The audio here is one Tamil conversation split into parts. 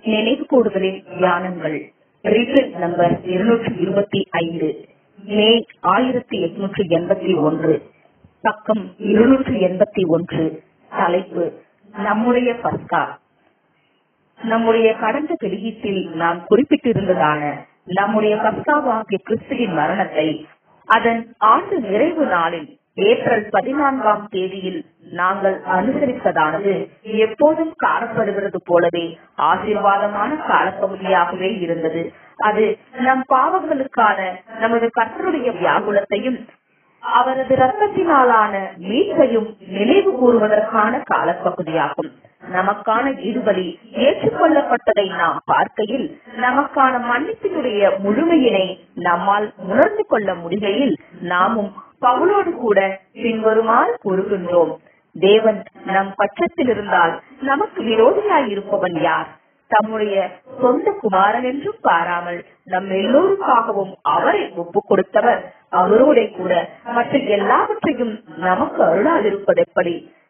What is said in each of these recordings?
நினைவு கூடுதலின் தியானங்கள் ரீபிள் நம்பர் இருநூற்றி இருபத்தி ஐந்து மே ஆயிரத்தி எட்நூற்றி எண்பத்தி ஒன்று பக்கம் இருநூற்றி எண்பத்தி ஒன்று தலைப்பு நம்முடைய பஸ்கா நம்முடைய கடந்த வெளியீட்டில் நாம் குறிப்பிட்டிருந்ததான நம்முடைய பஸ்காவாகிய கிறிஸ்துவின் மரணத்தை அதன் ஆண்டு நிறைவு நாளில் ஏப்ரல் பதினான்காம் தேதியில் நாங்கள் அனுசரிப்பதானது எப்போதும் காணப்படுகிறது போலவே ஆசீர்வாதமான காலப்பகுதியாகவே இருந்தது அது நம் பாவங்களுக்கான நமது கர்த்தருடைய வியாகுலத்தையும் அவரது ரத்தத்தினாலான மீட்பையும் நினைவு கூறுவதற்கான காலப்பகுதியாகும் நமக்கான ஈடுபலி ஏற்றுக்கொள்ளப்பட்டதை நாம் பார்க்கையில் நமக்கான மன்னிப்பினுடைய முழுமையினை நம்மால் உணர்ந்து கொள்ள முடிகையில் நாமும் பவுலோடு கூட பின்வருமாறு கூறுகின்றோம் தேவன் நம் பட்சத்தில் இருந்தால் நமக்கு விரோதியாய் இருப்பவன் யார் தம்முடைய சொந்த குமாரன் என்றும் பாராமல் நம் எல்லோருக்காகவும் அவரை ஒப்பு கொடுத்தவர் அவரோட கூட மற்ற எல்லாவற்றையும் நமக்கு அருளாதிருப்பது எப்படி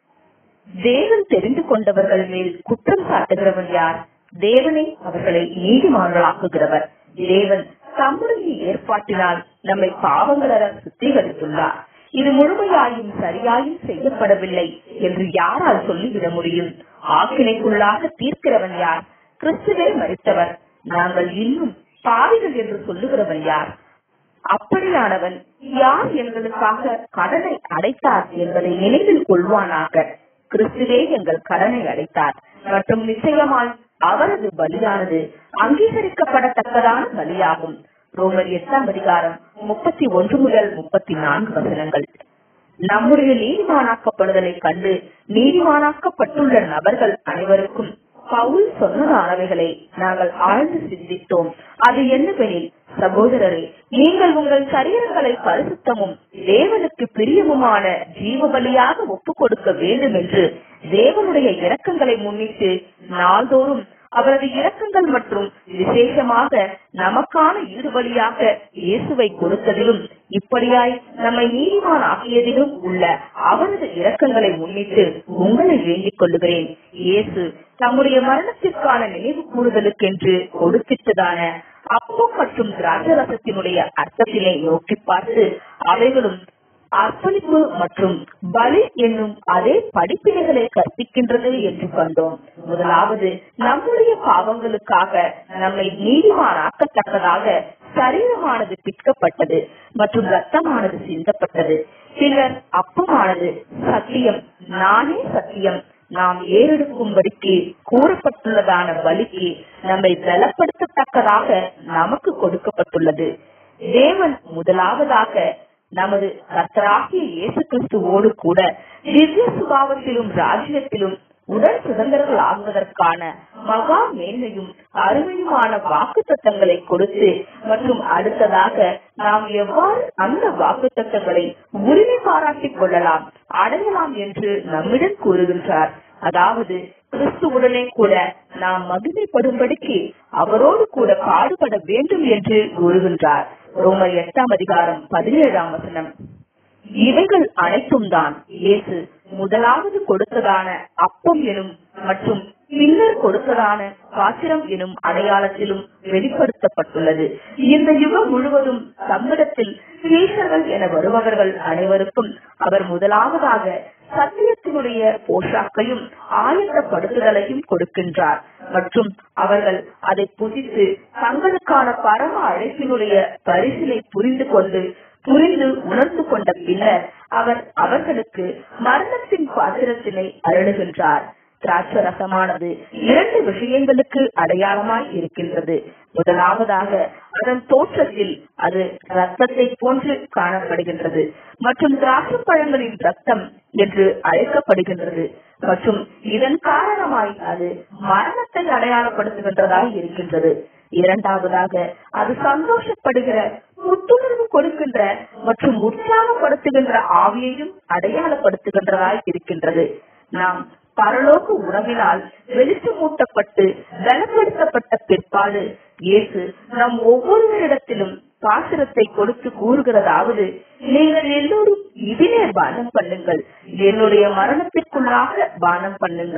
தேவன் தெரிந்து கொண்டவர்கள் மேல் குற்றம் சாட்டுகிறவன் யார் தேவனை அவர்களை நீதிமான்களாக்குகிறவர் தேவன் தம்முடைய ஏற்பாட்டினால் நம்மை பாவங்களர சுத்திகரித்துள்ளார் இது முழுமையாயும் சரியாயும் செய்யப்படவில்லை என்று யாரால் சொல்லிவிட முடியும் ஆக்கினைக்குள்ளாக தீர்க்கிறவன் யார் கிறிஸ்துவே மறித்தவர் நாங்கள் இன்னும் பாவிகள் என்று சொல்லுகிறவன் யார் அப்படியானவன் யார் எங்களுக்காக கடனை அடைத்தார் என்பதை நினைவில் கொள்வானாக கிறிஸ்துவே எங்கள் கடனை அடைத்தார் மற்றும் நிச்சயமாய் அவரது பலியானது அங்கீகரிக்கப்படத்தக்கதான பலியாகும் ரோமர் எட்டாம் அதிகாரம் முப்பத்தி ஒன்று முதல் முப்பத்தி நான்கு வசனங்கள் நம்முடைய நீதிமானாக்கப்படுதலை கண்டு நீதிமானாக்கப்பட்டுள்ள நபர்கள் அனைவருக்கும் பவுல் சொன்னதானவைகளை நாங்கள் ஆழ்ந்து சிந்தித்தோம் அது என்னவெனில் சகோதரரே நீங்கள் உங்கள் சரீரங்களை பரிசுத்தமும் தேவனுக்கு பிரியமுமான ஜீவ பலியாக ஒப்பு கொடுக்க வேண்டும் என்று தேவனுடைய இரக்கங்களை முன்னிட்டு நாள்தோறும் அவரது இரக்கங்கள் மற்றும் விசேஷமாக நமக்கான ஈடுபலியாக இயேசுவை கொடுத்ததிலும் இப்படியாய் நம்மை நீதிமான் ஆக்கியதிலும் உள்ள அவரது இரக்கங்களை முன்னிட்டு உங்களை வேண்டிக் கொள்ளுகிறேன் இயேசு தம்முடைய மரணத்திற்கான நினைவு கூறுதலுக்கென்று கொடுத்திட்டதான அப்பம் மற்றும் திராட்சரசத்தினுடைய அர்த்தத்தினை நோக்கி பார்த்து அவைகளும் அர்ப்பணிப்பு மற்றும் பலி என்னும் அதே படிப்பினைகளை கற்பிக்கின்றது என்று கண்டோம் முதலாவது நம்முடைய பாவங்களுக்காக நம்மை நீதிமானாக்கத்தக்கதாக சரீரமானது பிற்கப்பட்டது மற்றும் ரத்தமானது சிந்தப்பட்டது பின்னர் அப்பமானது சத்தியம் நானே சத்தியம் நாம் ஏறெடுக்கும்படிக்கு கூறப்பட்டுள்ளதான பலிக்கு நம்மை பலப்படுத்தத்தக்கதாக நமக்கு கொடுக்கப்பட்டுள்ளது தேவன் முதலாவதாக நமது கர்த்தராகிய இயேசு கிறிஸ்துவோடு கூட திவ்ய சுபாவத்திலும் ராஜ்யத்திலும் உடல் சுதந்திரங்கள் ஆகுவதற்கான மகா மேன்மையும் அருமையுமான வாக்கு தத்தங்களை கொடுத்து மற்றும் அடுத்ததாக நாம் எவ்வாறு அந்த வாக்கு தத்தங்களை உரிமை பாராட்டிக் கொள்ளலாம் அடையலாம் என்று நம்மிடம் கூறுகின்றார் அதாவது கிறிஸ்துவுடனே கூட நாம் மகிமைப்படும்படிக்கு அவரோடு கூட பாடுபட வேண்டும் என்று கூறுகின்றார் ரோமர் எட்டாம் அதிகாரம் பதினேழாம் வசனம் இவைகள் அனைத்தும் தான் இயேசு முதலாவது கொடுத்ததான அப்பம் எனும் மற்றும் பின்னர் கொடுத்ததான பாத்திரம் எனும் அடையாளத்திலும் வெளிப்படுத்தப்பட்டுள்ளது இந்த யுகம் முழுவதும் தம்மிடத்தில் சீஷர்கள் என வருபவர்கள் அனைவருக்கும் அவர் முதலாவதாக சத்தியத்தினுடைய போஷாக்கையும் ஆயத்தப்படுத்துதலையும் கொடுக்கின்றார் மற்றும் அவர்கள் அதை புதித்து தங்களுக்கான பரம அழைப்பினுடைய பரிசிலை புரிந்து கொண்டு புரிந்து உணர்ந்து கொண்ட பின்னர் அவர் அவர்களுக்கு மரணத்தின் பாத்திரத்தினை அருளுகின்றார் திராட்சை ரசமானது இரண்டு விஷயங்களுக்கு அடையாளமாய் இருக்கின்றது முதலாவதாக அதன் தோற்றத்தில் அது ரத்தத்தை போன்று காணப்படுகின்றது மற்றும் திராட்சை பழங்களின் ரத்தம் என்று அழைக்கப்படுகின்றது மற்றும் இதன் காரணமாய் அது மரணத்தை அடையாளப்படுத்துகின்றதாய் இருக்கின்றது இரண்டாவதாக அது சந்தோஷப்படுகிற புத்துணர்வு கொடுக்கின்ற மற்றும் உற்சாகப்படுத்துகின்ற ஆவியையும் அடையாளப்படுத்துகின்றதாய் இருக்கின்றது நாம் பரலோக உறவினால் வெளிச்சமூட்டப்பட்டு பலப்படுத்தப்பட்ட பிற்பாடு இயேசு நம் ஒவ்வொருவரிடத்திலும் பாத்திரத்தை கொடுத்து கூறுகிறதாவது நீங்கள் எல்லோரும் இதிலே பானம் பண்ணுங்கள் என்னுடைய மரணத்திற்குள்ளாக பானம் பண்ணுங்கள்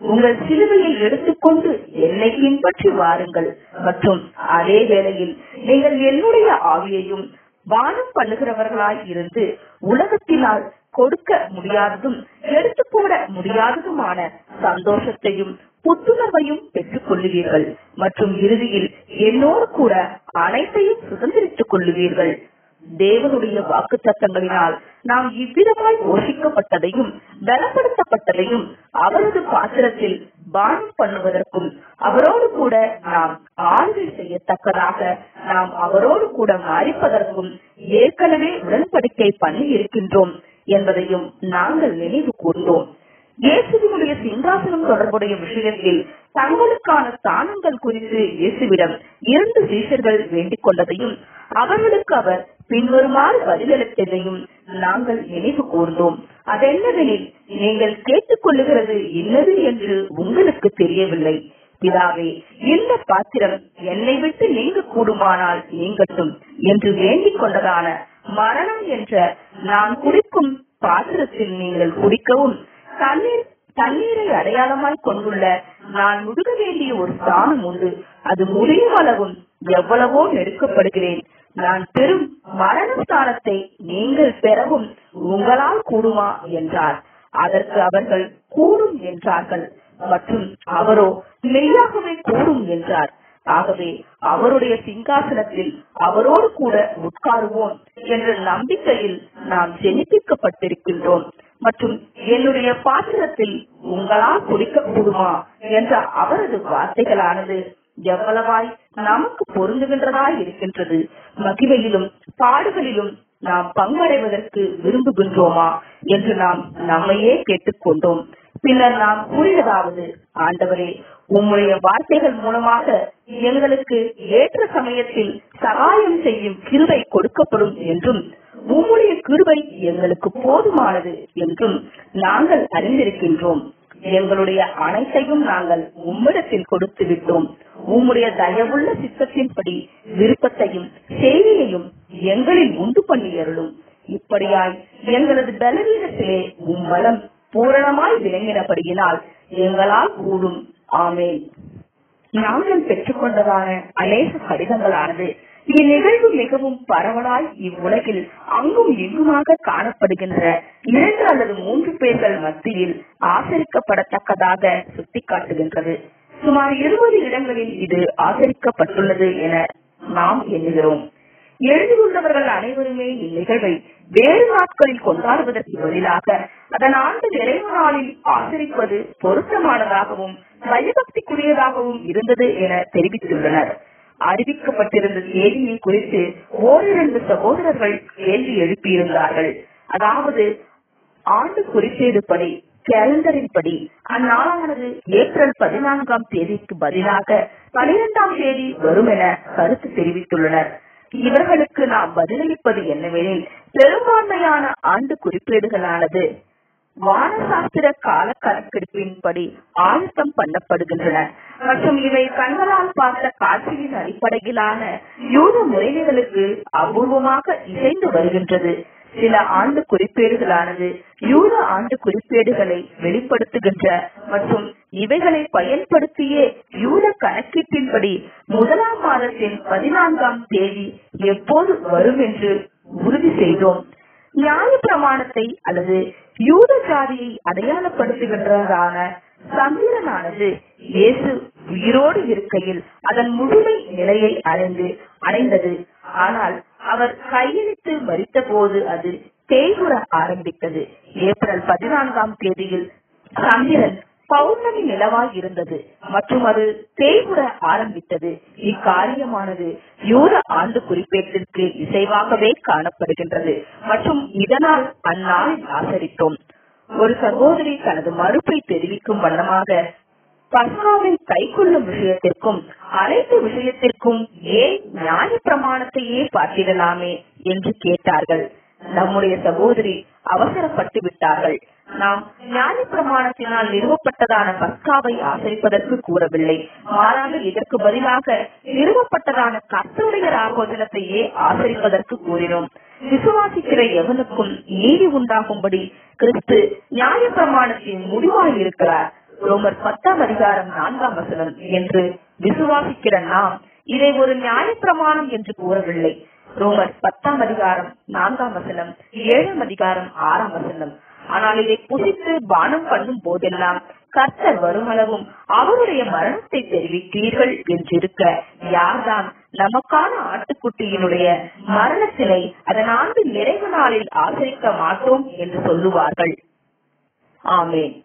உங்கள் சிலுவையை எடுத்துக்கொண்டு என்னை பின்பற்றி வாருங்கள் மற்றும் அதே வேளையில் நீங்கள் என்னுடைய ஆவியையும் வானம் பண்ணுகிறவர்களாய் இருந்து உலகத்தினால் கொடுக்க முடியாததும் எடுத்து போட முடியாததுமான சந்தோஷத்தையும் புத்துணர்வையும் பெற்றுக் கொள்ளுவீர்கள் மற்றும் இறுதியில் என்னோடு கூட அனைத்தையும் சுதந்திரித்துக் கொள்ளுவீர்கள் தேவனுடைய வாக்கு தத்தங்களினால் நாம் இவ்விதமாய் போஷிக்கப்பட்டதையும் பலப்படுத்தப்பட்டதையும் அவரது பாத்திரத்தில் பானம் பண்ணுவதற்கும் அவரோடு கூட நாம் ஆளுகை செய்யத்தக்கதாக நாம் அவரோடு கூட மறிப்பதற்கும் ஏற்கனவே உடன்படிக்கை பண்ணி இருக்கின்றோம் என்பதையும் நாங்கள் நினைவு கூர்ந்தோம் இயேசுவினுடைய சிங்காசனம் தொடர்புடைய விஷயத்தில் தங்களுக்கான ஸ்தானங்கள் குறித்து இயேசுவிடம் இரண்டு சீஷர்கள் வேண்டிக் கொண்டதையும் அவர்களுக்கு அவர் பின்வருமாறு பதிலளித்ததையும் நாங்கள் நினைவு கூர்ந்தோம் அதென்னவெனில் நீங்கள் கேட்டுக்கொள்ளுகிறது இன்னது என்று உங்களுக்கு தெரியவில்லை பிதாவே இந்த பாத்திரம் என்னை விட்டு நீங்க கூடுமானால் நீங்கட்டும் என்று வேண்டிக் கொண்டதான மரணம் என்ற நான் குடிக்கும் பாத்திரத்தில் நீங்கள் குடிக்கவும் தண்ணீர் தண்ணீரை அடையாளமாய் கொண்டுள்ள நான் முடுக வேண்டிய ஒரு ஸ்தானம் உண்டு அது முடியும் அளவும் எவ்வளவோ நெருக்கப்படுகிறேன் நான் பெரும் மரண ஸ்தானத்தை நீங்கள் பெறவும் உங்களால் கூடுமா என்றார் அதற்கு அவர்கள் கூடும் என்றார்கள் மற்றும் அவரோ மெய்யாகவே கூடும் என்றார் ஆகவே அவருடைய சிங்காசனத்தில் அவரோடு கூட உட்காருவோம் என்ற நம்பிக்கையில் நாம் ஜெனிப்பிக்கப்பட்டிருக்கின்றோம் மற்றும் என்னுடைய பாத்திரத்தில் உங்களால் குடிக்க கூடுமா என்ற அவரது வார்த்தைகளானது எவ்வளவாய் நமக்கு பொருந்துகின்றதாய் இருக்கின்றது மகிமையிலும் பாடுகளிலும் நாம் பங்கடைவதற்கு விரும்புகின்றோமா என்று நாம் நம்மையே கேட்டுக்கொண்டோம் பின்னர் நாம் கூறியதாவது ஆண்டவரே உம்முடைய வார்த்தைகள் மூலமாக எங்களுக்கு ஏற்ற சமயத்தில் சகாயம் செய்யும் கிருபை கொடுக்கப்படும் என்றும் உம்முடைய கிருபை எங்களுக்கு போதுமானது என்றும் நாங்கள் அறிந்திருக்கின்றோம் எங்களுடைய அனைத்தையும் நாங்கள் உம்மிடத்தில் கொடுத்து விட்டோம் உம்முடைய தயவுள்ள சித்தத்தின்படி விருப்பத்தையும் செய்தியையும் எங்களில் உண்டு பண்ணியருளும் இப்படியாய் எங்களது பலவீனத்திலே உம் பலம் பூரணமாய் விளங்கினபடியினால் எங்களால் கூடும் ஆமேன் நாங்கள் பெற்றுக்கொண்டதான அநேக கடிதங்களானது இந்நிகழ்வு மிகவும் பரவலாய் இவ்வுலகில் அங்கும் இங்குமாக காணப்படுகின்ற இரண்டு அல்லது மூன்று பேர்கள் மத்தியில் ஆசரிக்கப்படத்தக்கதாக சுட்டிக்காட்டுகின்றது சுமார் இருபது இடங்களில் இது ஆசரிக்கப்பட்டுள்ளது என நாம் எண்ணுகிறோம் எழுதியுள்ளவர்கள் அனைவருமே இந்நிகழ்வை வேறு நாட்களில் கொண்டாடுவதற்கு பதிலாக அதன் ஆண்டு நிறைவு நாளில் ஆசரிப்பது பொருத்தமானதாகவும் பயபக்திக்குரியதாகவும் இருந்தது என தெரிவித்துள்ளனர் அறிவிக்கப்பட்டிருந்த தேதியை குறித்து ஓரிரண்டு சகோதரர்கள் கேள்வி எழுப்பியிருந்தார்கள் அதாவது ஆண்டு குறிப்பேடுபடி கேலண்டரின் படி அந்நாளானது ஏப்ரல் பதினான்காம் தேதிக்கு பதிலாக பனிரெண்டாம் தேதி வரும் என கருத்து தெரிவித்துள்ளனர் இவர்களுக்கு நாம் பதிலளிப்பது என்னவெனில் பெரும்பான்மையான ஆண்டு குறிப்பேடுகளானது வானசாஸ்திர கால கணக்கெடுப்பின்படி ஆயத்தம் பண்ணப்படுகின்றன மற்றும் இவை கண்களால் பார்த்த காட்சியின் அடிப்படையிலான யூத முறைமைகளுக்கு அபூர்வமாக இசைந்து வருகின்றது சில ஆண்டு குறிப்பேடுகளானது யூத ஆண்டு குறிப்பேடுகளை வெளிப்படுத்துகின்ற மற்றும் இவைகளை பயன்படுத்தியே யூத கணக்கீட்டின்படி முதலாம் மாதத்தின் பதினான்காம் தேதி எப்போது வரும் என்று உறுதி செய்தோம் நியாய பிரமாணத்தை அல்லது யூத ஜாதியை அடையாளப்படுத்துகின்றதான சந்திரனானது இயேசு உயிரோடு இருக்கையில் அதன் முழுமை நிலையை அடைந்து அடைந்தது ஆனால் அவர் கையெழுத்து மறித்த போது அது தேய்குற ஆரம்பித்தது ஏப்ரல் பதினான்காம் தேதியில் சந்திரன் பௌர்ணமி நிலவாய் இருந்தது மற்றும் அது தேய்குற ஆரம்பித்தது இக்காரியமானது யூத ஆண்டு குறிப்பேட்டிற்கு இசைவாகவே காணப்படுகின்றது மற்றும் இதனால் அந்நாளில் ஆசரித்தோம் ஒரு சகோதரி தனது மறுப்பை தெரிவிக்கும் வண்ணமாக பஸ்காவின் கைக்கொள்ளும் விஷயத்திற்கும் அனைத்து விஷயத்திற்கும் ஏன் நியாய பிரமாணத்தையே பார்த்திடலாமே என்று கேட்டார்கள் நம்முடைய சகோதரி அவசரப்பட்டு விட்டார்கள் நாம் நியாய பிரமாணத்தினால் நிறுவப்பட்டதான பஸ்காவை ஆசரிப்பதற்கு கூறவில்லை மாறாக இதற்கு பதிலாக நிறுவப்பட்டதான கர்த்தருடைய ராகோஜனத்தையே ஆசரிப்பதற்கு கூறினோம் விசுவாசிக்கிற எவனுக்கும் நீதி உண்டாகும்படி கிறிஸ்து நியாய பிரமாணத்தின் முடிவாய் இருக்கிறார் ரோமர் பத்தாம் அதிகாரம் நான்காம் வசனம் என்று விசுவாசிக்கிற நாம் இதை ஒரு நியாயப்பிரமாணம் என்று கூறவில்லை ரோமர் பத்தாம் அதிகாரம் நான்காம் வசனம் ஏழாம் அதிகாரம் ஆறாம் வசனம் ஆனால் இதை புசித்து பானம் பண்ணும் போதெல்லாம் கர்த்தர் வருமளவும் அவருடைய மரணத்தை தெரிவித்தீர்கள் என்றிருக்க யார்தான் நமக்கான ஆட்டுக்குட்டியினுடைய மரணத்தினை அதன் ஆண்டு நிறைவு நாளில் ஆசரிக்க மாட்டோம் என்று சொல்லுவார்கள் ஆமேன்